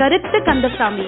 கருத்து கந்தசாமி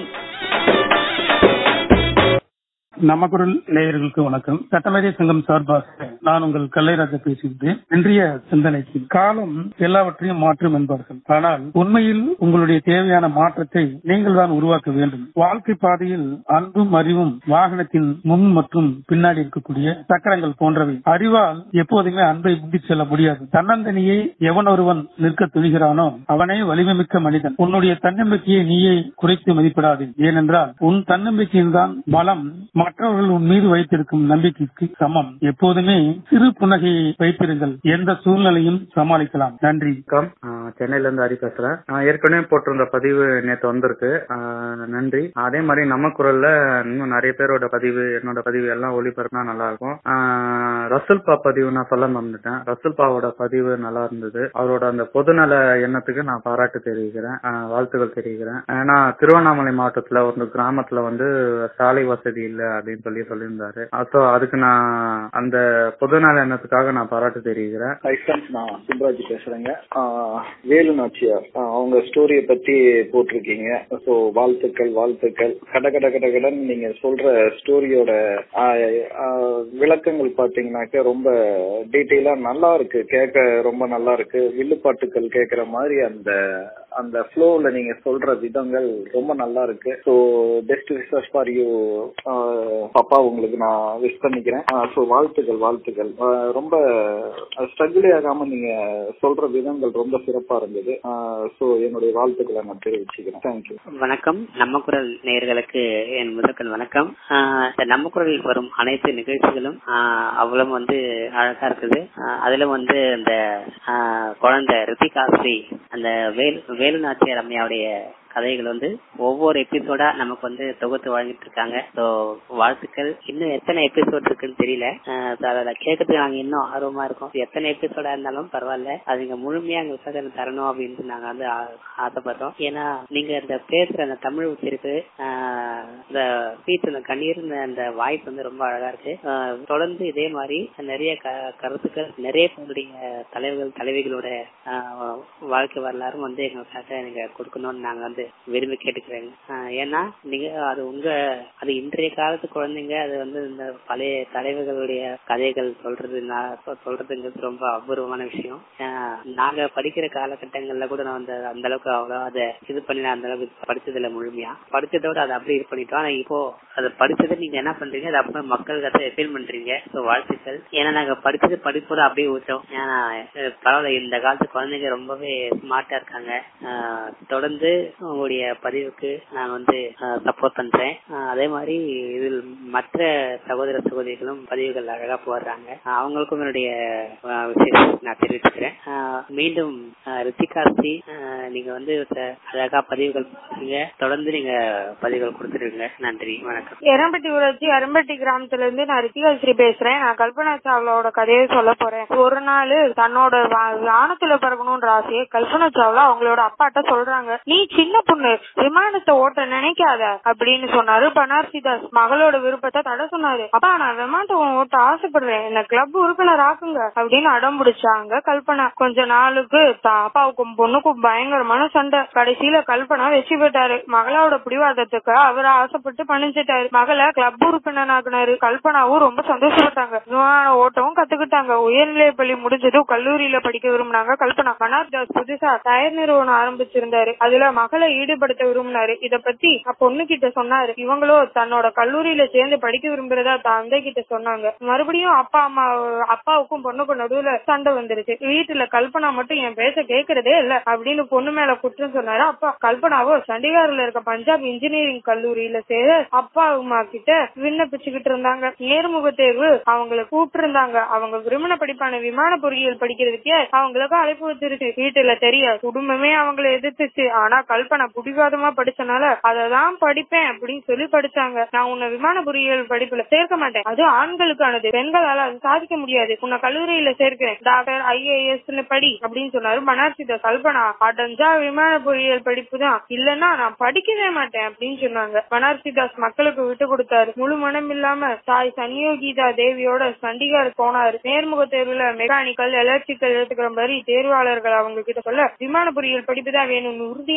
நம்ம குரல் நேயர்களுக்கு வணக்கம் சட்டமேதை சங்கம் சார்பாக நான் உங்கள் கல்லைராஜா பேசுகிறேன் இன்றைய சிந்தனைக்கு காலம் எல்லாவற்றையும் மாற்றும் என்பார்கள் ஆனால் உண்மையில் உங்களுடைய தேவையான மாற்றத்தை நீங்கள் தான் உருவாக்க வேண்டும் வாழ்க்கை பாதையில் அன்பும் அறிவும் வாகனத்தின் முன் மற்றும் பின்னாடி இருக்கக்கூடிய சக்கரங்கள் போன்றவை அறிவால் எப்போதுமே அன்பை முந்தி செல்ல முடியாது தன்னந்தனியே எவன் ஒருவன் நிற்க துணிகிறானோ அவனே வலிமைமிக்க மனிதன் உன்னுடைய தன்னம்பிக்கையை நீயே குறைத்து மதிப்பிடாது ஏனென்றால் உன் தன்னம்பிக்கையில் தான் பலம் மற்றவர்கள் உன் மீது வைத்திருக்கும் நம்பிக்கைக்கு சமம் எப்போதுமே சிறு புன்னகையை வைத்திருங்கள் எந்த சூழ்நிலையும் சமாளிக்கலாம் நன்றி வணக்கம் ஆஹ் சென்னையில இருந்து ஹரி பேசுறேன் நான் ஏற்கனவே போட்டிருந்த பதிவு நேத்து வந்திருக்கு ஆஹ் நன்றி அதே மாதிரி நம்ம குரல்ல இன்னும் நிறைய பேரோட பதிவு என்னோட பதிவு எல்லாம் ஒளிபரப்புனா நல்லா இருக்கும் ஆஹ் ரசூல் பா பதிவு நான் சொல்ல மறந்துட்டேன் ரசூல் பாவோட பதிவு நல்லா இருந்தது அவரோட அந்த பொதுநல எண்ணத்துக்கு நான் பாராட்டு தெரிவிக்கிறேன் ஆஹ் வாழ்த்துக்கள் தெரிவிக்கிறேன் ஏன்னா திருவண்ணாமலை மாவட்டத்துல ஒரு கிராமத்துல வந்து சாலை வசதி இல்ல அப்படின்னு சொல்லி சொல்லியிருந்தாரு ஸோ அதுக்கு நான் அந்த பொதுநல எண்ணத்துக்காக நான் பாராட்டு தெரிவிக்கிறேன் ஹை ஃப்ரெண்ட்ஸ் நான் சிம்ராஜ் பேசுறேங்க ஆஹ் வேலு நாச்சியார் ஆஹ் அவங்க ஸ்டோரிய பத்தி போட்டிருக்கீங்க ஸோ வாழ்த்துக்கள் வாழ்த்துக்கள் கட கட கட கடன்னு நீங்க சொல்ற ஸ்டோரியோட விளக்கங்கள் பாத்தீங்கன்னாக்க ரொம்ப டீட்டெயிலா நல்லா இருக்கு கேட்க ரொம்ப நல்லா இருக்கு வில்லுப்பாட்டுக்கள் கேட்கிற மாதிரி அந்த அந்த ஃப்ளோல நீங்க சொல்ற விதங்கள் ரொம்ப நல்லா இருக்கு so best research for you பாப்பா உங்களுக்கு நான் விஷ் பண்ணிக்கிறேன் ஸோ வாழ்த்துக்கள் வாழ்த்துக்கள் ஆஹ் ரொம்ப ஸ்ட்ரகிளே ஆகாம நீங்க சொல்ற விதங்கள் ரொம்ப சிறப்பா இருந்தது ஸோ என்னுடைய வாழ்த்துக்களை நான் தெரிவிச்சுக்கிறேன் தேங்க்யூ வணக்கம் நம்ம குரல் நேயர்களுக்கு என் முதற்கண் வணக்கம் ஆஹ் இந்த நம்ம குரலில் வரும் அனைத்து நிகழ்ச்சிகளும் ஆஹ் அவ்வளவு வந்து அழகா இருக்குது ஆஹ் அதுல வந்து இந்த ஆஹ் குழந்தை ரித்திகாஸ்ரீ அந்த வேல் வேலு நாச்சியார் அம்மையாவுடைய கதைகள் வந்து ஒவ்வொரு எபிசோடா நமக்கு வந்து தொகுத்து வழங்கிட்டு இருக்காங்க ஸோ வாழ்த்துக்கள் இன்னும் எத்தனை எபிசோட் இருக்குன்னு தெரியல அதை கேட்கறதுக்கு நாங்க இன்னும் ஆர்வமா இருக்கோம் எத்தனை எபிசோடா இருந்தாலும் பரவாயில்ல அது நீங்க முழுமையா எங்களுக்கு தரணும் அப்படின்னு நாங்க வந்து ஆசைப்படுறோம் ஏன்னா நீங்க இந்த பேசுற அந்த தமிழ் உச்சரிப்பு இந்த ஸ்பீச் அந்த கண்ணீர் அந்த வாய்ஸ் வந்து ரொம்ப அழகா இருக்கு தொடர்ந்து இதே மாதிரி நிறைய கருத்துக்கள் நிறைய உங்களுடைய தலைவர்கள் தலைவிகளோட வாழ்க்கை வரலாறும் வந்து எங்களுக்காக நீங்க கொடுக்கணும்னு நாங்க வந்து விரும்பி கேட்டுக்கிறேங்க ஏன்னா நீங்க அது உங்க அது இன்றைய காலத்து குழந்தைங்க அது வந்து இந்த பழைய தலைவர்களுடைய கதைகள் சொல்றது சொல்றதுங்கிறது ரொம்ப அபூர்வமான விஷயம் நாங்க படிக்கிற காலகட்டங்கள்ல கூட நான் அந்த அந்த அளவுக்கு அவ்வளோ அதை இது பண்ணி அந்த அளவுக்கு படிச்சதுல முழுமையா படிச்சதோட அதை அப்படி இது பண்ணிட்டோம் ஆனா இப்போ அதை படிச்சதை நீங்க என்ன பண்றீங்க அதை அப்புறம் மக்களுக்கு அதை ஃபீல் பண்றீங்க ஸோ வாழ்த்துக்கள் ஏன்னா நாங்க படிச்சது படிப்போட அப்படியே ஊற்றோம் ஏன்னா பரவாயில்ல இந்த காலத்து குழந்தைங்க ரொம்பவே ஸ்மார்ட்டா இருக்காங்க தொடர்ந்து உங்களுடைய பதிவுக்கு நான் வந்து சப்போர்ட் பண்றேன் அதே மாதிரி இதில் மற்ற சகோதர சகோதரிகளும் பதிவுகள் அழகா போடுறாங்க அவங்களுக்கும் என்னுடைய விஷயத்தை நான் தெரிவிச்சுக்கிறேன் மீண்டும் ரித்திகாஸ்தி நீங்க வந்து அழகா பதிவுகள் போடுறீங்க தொடர்ந்து நீங்க பதிவுகள் கொடுத்துருங்க நன்றி வணக்கம் எரம்பட்டி ஊராட்சி அரும்பட்டி கிராமத்துல இருந்து நான் ரித்திகாஸ்ரீ பேசுறேன் நான் கல்பனா சாவ்லாவோட கதையை சொல்ல போறேன் ஒரு நாள் தன்னோட வானத்துல பிறக்கணும்ன்ற ஆசையை கல்பனா சாவ்லா அவங்களோட அப்பாட்ட சொல்றாங்க நீ சின்ன பொண்ணு விமானத்தை ஓட்ட நினைக்காத அப்படின்னு சொன்னாரு பனார்சிதாஸ் மகளோட விருப்பத்தை தடை சொன்னாரு அப்பா நான் விமானத்தை ஓட்ட ஆசைப்படுறேன் என்ன கிளப் உறுப்பினர் ஆக்குங்க அப்படின்னு அடம் பிடிச்சாங்க கல்பனா கொஞ்ச நாளுக்கு அப்பாவுக்கும் பொண்ணுக்கும் பயங்கரமான சண்டை கடைசியில கல்பனா வெற்றி பெற்றாரு மகளோட பிடிவாதத்துக்கு அவர் ஆசைப்பட்டு பணிஞ்சிட்டாரு மகளை கிளப் உறுப்பினர் ஆக்குனாரு கல்பனாவும் ரொம்ப சந்தோஷப்பட்டாங்க விமான ஓட்டவும் கத்துக்கிட்டாங்க உயர்நிலை பள்ளி முடிஞ்சதும் கல்லூரியில படிக்க விரும்பினாங்க கல்பனா பனார்தாஸ் புதுசா டயர் நிறுவனம் ஆரம்பிச்சிருந்தாரு அதுல மகளை ஈடுபடுத்த விரும்பினாரு இத பத்தி பொண்ணு கிட்ட சொன்னாரு இவங்களோ தன்னோட கல்லூரியில சேர்ந்து படிக்க விரும்புறதா தந்தை கிட்ட சொன்னாங்க மறுபடியும் அப்பா அம்மா அப்பாவுக்கும் பொண்ணுக்கும் நடுவுல சண்டை வந்துருச்சு வீட்டுல கல்பனா மட்டும் என் பேச கேக்குறதே இல்ல அப்படின்னு பொண்ணு மேல குற்றம் சொன்னாரு அப்பா கல்பனாவோ சண்டிகார்ல இருக்க பஞ்சாப் இன்ஜினியரிங் கல்லூரியில சேர அப்பா அம்மா கிட்ட விண்ணப்பிச்சுக்கிட்டு இருந்தாங்க நேர்முக தேர்வு அவங்கள கூப்பிட்டு இருந்தாங்க அவங்க விரும்பின படிப்பான விமான பொறியியல் படிக்கிறதுக்கே அவங்களுக்கு அழைப்பு வச்சிருச்சு வீட்டுல தெரிய குடும்பமே அவங்கள எதிர்த்துச்சு ஆனா கல்பனா புடிவாதமா படிச்சனால அததான் படிப்பேன் அப்படின்னு சொல்லி படிச்சாங்க நான் உன்னை விமான பொறியியல் படிப்புல சேர்க்க மாட்டேன் அது ஆண்களுக்கானது பெண்களால அது சாதிக்க முடியாது உன்னை கல்லூரியில சேர்க்கிறேன் டாக்டர் ஐஏஎஸ் படி அப்படின்னு சொன்னாரு பனார்சித கல்பனா அடைஞ்சா விமான பொறியியல் படிப்பு தான் இல்லன்னா நான் படிக்கவே மாட்டேன் அப்படின்னு சொன்னாங்க பனார்சிதாஸ் மக்களுக்கு விட்டு கொடுத்தாரு முழு மனம் இல்லாம தாய் சன்யோகிதா தேவியோட சண்டிகார் போனாரு நேர்முக தேர்வுல மெக்கானிக்கல் எலக்ட்ரிக்கல் எடுத்துக்கிற மாதிரி தேர்வாளர்கள் அவங்க கிட்ட சொல்ல விமான பொறியியல் படிப்பு தான் வேணும்னு உறுதியா நின்னாங்க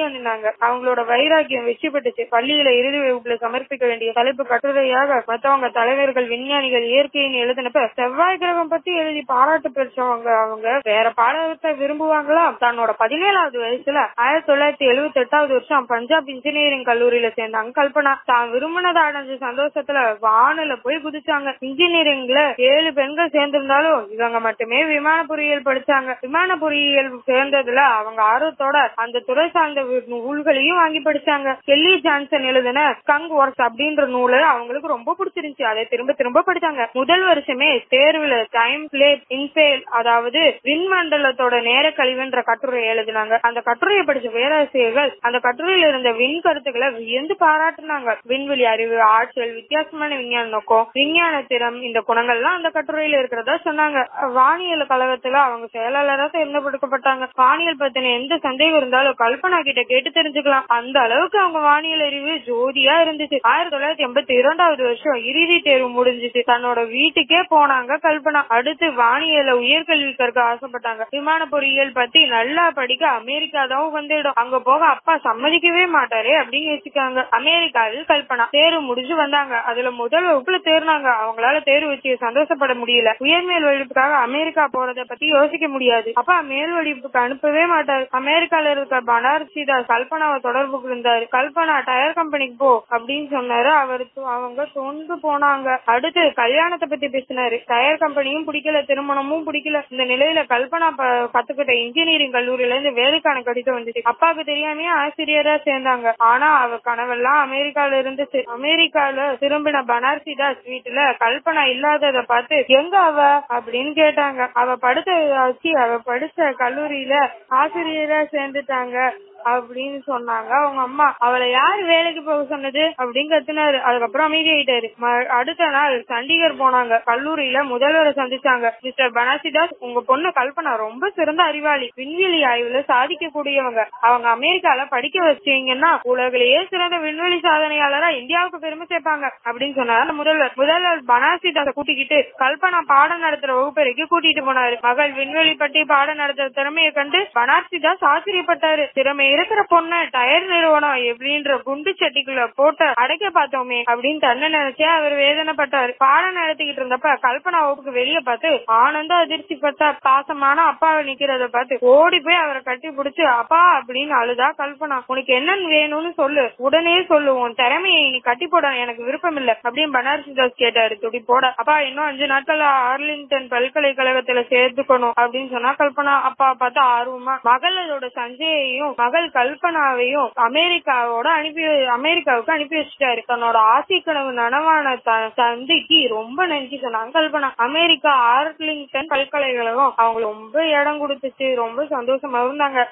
இருந்தாங்க அவங்களோட வைராக்கியம் வெற்றி பெற்றுச்சு பள்ளியில இறுதி வகுப்புல சமர்ப்பிக்க வேண்டிய தலைப்பு கட்டுரையாக மத்தவங்க தலைவர்கள் விஞ்ஞானிகள் இயற்கையின் எழுதினப்ப செவ்வாய் கிரகம் பத்தி எழுதி பாராட்டு பெற்றவங்க அவங்க வேற பாடத்தை விரும்புவாங்களா தன்னோட பதினேழாவது வயசுல ஆயிரத்தி தொள்ளாயிரத்தி எழுபத்தி எட்டாவது வருஷம் பஞ்சாப் இன்ஜினியரிங் கல்லூரியில சேர்ந்தாங்க கல்பனா தான் விரும்பினதை அடைஞ்ச சந்தோஷத்துல வானில போய் குதிச்சாங்க இன்ஜினியரிங்ல ஏழு பெண்கள் சேர்ந்திருந்தாலும் இவங்க மட்டுமே விமான பொறியியல் படிச்சாங்க விமான பொறியியல் சேர்ந்ததுல அவங்க ஆர்வத்தோட அந்த துறை சார்ந்த நூல்களையும் வாங்கி படிச்சாங்க கெல்லி ஜான்சன் எழுதின கங் ஒர்க்ஸ் அப்படின்ற நூலு அவங்களுக்கு ரொம்ப பிடிச்சிருந்துச்சு அதை திரும்ப திரும்ப படிச்சாங்க முதல் வருஷமே தேர்வுல டைம் பிளே இன்ஃபேல் அதாவது விண்மண்டலத்தோட நேர கழிவுன்ற கட்டுரை எழுதினாங்க அந்த கட்டுரையை படிச்ச பேராசிரியர்கள் அந்த கட்டுரையில இருந்த விண் கருத்துக்களை வியந்து பாராட்டினாங்க விண்வெளி அறிவு ஆற்றல் வித்தியாசமான விஞ்ஞான நோக்கம் விஞ்ஞான திறம் இந்த குணங்கள்லாம் அந்த கட்டுரையில இருக்கிறதா சொன்னாங்க வானியல் கழகத்துல அவங்க செயலாளராக தேர்ந்தெடுக்கப்பட்டாங்க வானியல் பத்தின எந்த சந்தேகம் இருந்தாலும் கல்பனா கிட்ட கேட்டு தெரிஞ்சுக்கலாம் அந்த அளவுக்கு அவங்க வானியல் அறிவு ஜோதியா இருந்துச்சு ஆயிரத்தி தொள்ளாயிரத்தி எண்பத்தி இரண்டாவது வருஷம் இறுதி தேர்வு முடிஞ்சிச்சு தன்னோட வீட்டுக்கே போனாங்க கல்பனா அடுத்து வானியல உயர்கல்வி கற்க ஆசைப்பட்டாங்க விமான பொறியியல் பத்தி நல்லா படிக்க அமெரிக்கா தான் வந்துடும் அங்க போக அப்பா சம்மதிக்கவே மாட்டாரே அப்படின்னு யோசிக்காங்க அமெரிக்காவில் கல்பனா தேர்வு முடிஞ்சு வந்தாங்க அதுல முதல் வகுப்புல தேர்னாங்க அவங்களால தேர்வு வச்சு சந்தோஷப்பட முடியல உயர்மேல் வகுப்புக்காக அமெரிக்கா போறத பத்தி யோசிக்க முடியாது அப்பா மேல் வகுப்புக்கு அனுப்பவே மாட்டாரு அமெரிக்கால இருக்க பனாரசி தாஸ் கல்பனாவை தொடர்பு இருந்தாரு கல்பனா டயர் கம்பெனிக்கு போ அப்படின்னு சொன்னாரு அவர் அவங்க தொண்டு போனாங்க அடுத்து கல்யாணத்தை பத்தி பேசினாரு டயர் கம்பெனியும் பிடிக்கல திருமணமும் பிடிக்கல இந்த நிலையில கல்பனா கத்துக்கிட்ட இன்ஜினியரிங் கல்லூரியில இருந்து வேலைக்கான கடிதம் வந்துச்சு அப்பாவுக்கு தெரியாமயே ஆசிரியரா சேர்ந்தாங்க ஆனா அவ கனவெல்லாம் அமெரிக்கால இருந்துச்சு அமெரிக்கால திரும்பின பனாரசி தாஸ் வீட்டுல கல்பனா இல்லாதத பார்த்து எங்க அவ அப்படின்னு கேட்டாங்க அவ படுத்த வச்சு அவ படிச்ச கல்லூரியில ஆசிரியரா சேர்ந்துட்டாங்க அப்படின்னு சொன்னாங்க அவங்க அம்மா அவளை யாரு வேலைக்கு போக சொன்னது அப்படின்னு கத்துனாரு அதுக்கப்புறம் அமைதியாயிட்டாரு அடுத்த நாள் சண்டிகர் போனாங்க கல்லூரியில முதல்வரை சந்திச்சாங்க மிஸ்டர் பனாசிதாஸ் உங்க பொண்ணு கல்பனா ரொம்ப சிறந்த அறிவாளி விண்வெளி ஆய்வுல சாதிக்க கூடியவங்க அவங்க அமெரிக்கால படிக்க வச்சீங்கன்னா உலகிலேயே சிறந்த விண்வெளி சாதனையாளரா இந்தியாவுக்கு பெருமை சேர்ப்பாங்க அப்படின்னு சொன்னாரு முதல்வர் முதல்வர் பனாசிதாஸ கூட்டிக்கிட்டு கல்பனா பாடம் நடத்துற வகுப்பறைக்கு கூட்டிட்டு போனாரு மகள் விண்வெளி பற்றி பாடம் நடத்துற திறமையை கண்டு பனாசிதாஸ் ஆச்சரியப்பட்டாரு திறமை இருக்கிற பொண்ணு டயர் நிறுவனம் எப்படின்ற குண்டு சட்டிக்குள்ள போட்டு அடைக்க பார்த்தோமே அப்படின்னு தன்னை நினைச்சே அவர் வேதனைப்பட்டாரு பாடம் நடத்திக்கிட்டு இருந்தப்ப கல்பனா வகுப்புக்கு வெளியே பார்த்து ஆனந்த அதிர்ச்சி பட்டா பாசமான அப்பாவை நிக்கிறத பார்த்து ஓடி போய் அவரை கட்டி பிடிச்சு அப்பா அப்படின்னு அழுதா கல்பனா உனக்கு என்னன்னு வேணும்னு சொல்லு உடனே சொல்லு உன் திறமையை நீ கட்டி போட எனக்கு விருப்பம் இல்ல அப்படின்னு பனாரசி தாஸ் கேட்டாரு துடி போட அப்பா இன்னும் அஞ்சு நாட்கள்ல ஆர்லிங்டன் பல்கலைக்கழகத்துல சேர்த்துக்கணும் அப்படின்னு சொன்னா கல்பனா அப்பா பார்த்து ஆர்வமா மகளோட சஞ்சயையும் மகள் கல்பனாவையும் அமெரிக்காவோட அனுப்பி அமெரிக்காவுக்கு அனுப்பி வச்சுட்டாரு தன்னோட ஆசை கனவு நனவான தந்தைக்கு ரொம்ப நன்றி சொன்னாங்க கல்பனா அமெரிக்கா ஆர்லிங்டன் பல்கலைக்கழகம் அவங்க ரொம்ப இடம் கொடுத்துச்சு ரொம்ப சந்தோஷமா இருந்தாங்க